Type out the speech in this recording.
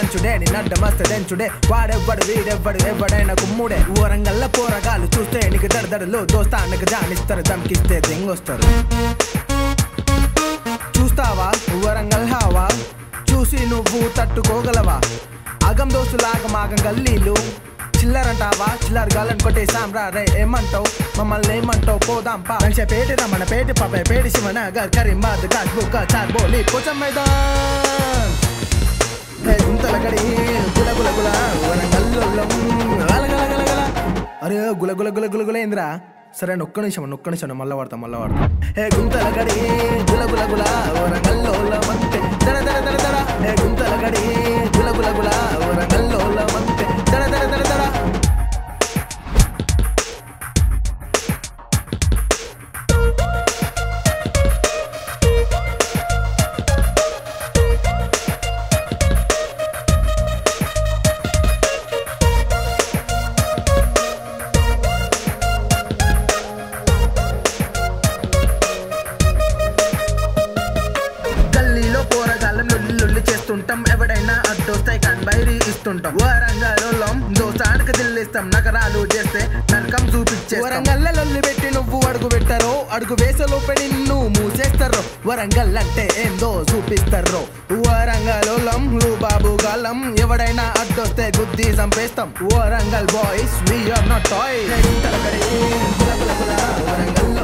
పెంచుడే నిన్నడ్డమస్త దంచుడే వాడెవ్వడు వీడెవ్వడు ఎవడైనా కుమ్ముడే ఊరంగల్ల పోరగాలు చూస్తే నీకు దడదడలు దోస్తానికి జానిస్తారు దమ్కిస్తే దెంగొస్తారు చూస్తావా వరంగల్ హావా చూసి నువ్వు తట్టుకోగలవా అగం దోస్తులాగ మాగం గల్లీలు చిల్లరంటావా చిల్లర గాలని కొట్టేసాం రా రే ఏమంటావు మమ్మల్ని ఏమంటావు పోదాం పా మంచి పేటి రమణ పేటి పాపే పేటి శివన గర్ కరీంబాద్ గాజ్ బుక్క చార్ బోలి పోచం మైదాన్ హే గుంతల గడి గుల గుల గుల వరంగల్లుల్లం అలగలగలగల అరే గుల గుల గుల గుల గుల ఏంద్రా సరే ఒక్క నిమిషం ఒక్క నిమిషం మళ్ళా వాడతాం మళ్ళా వాడతాం హే గుంతల గడి గుల గుల గుల వరంగల్లోలం అంతే దడ దడ దడ దడ హే గుంతల గడి గుల గుల గుల వరంగల్లోలం అంతే దడ దడ దడ దడ గల్లీలో పోరగాళ్ళం లొల్లి లొల్లి చేస్తుంటాం ఎవడైనా అడ్డొస్తే కన్బైరి ఇస్తుంటాం వరంగల్లో దోసానికి దిల్లిస్తాం నగరాలు చేస్తే నరకం చూపించే వరంగల్ల లొల్లి పెట్టి నువ్వు అడుగు పెట్టారో అడుగు వేసలోపే నిన్ను మూసేస్తారో వరంగల్ అంటే ఏందో చూపిస్తారో వరంగల్ బాబు గాలం ఎవడైనా అడ్డొస్తే గుద్ది చంపేస్తాం Warangal boys we are not toy Warangal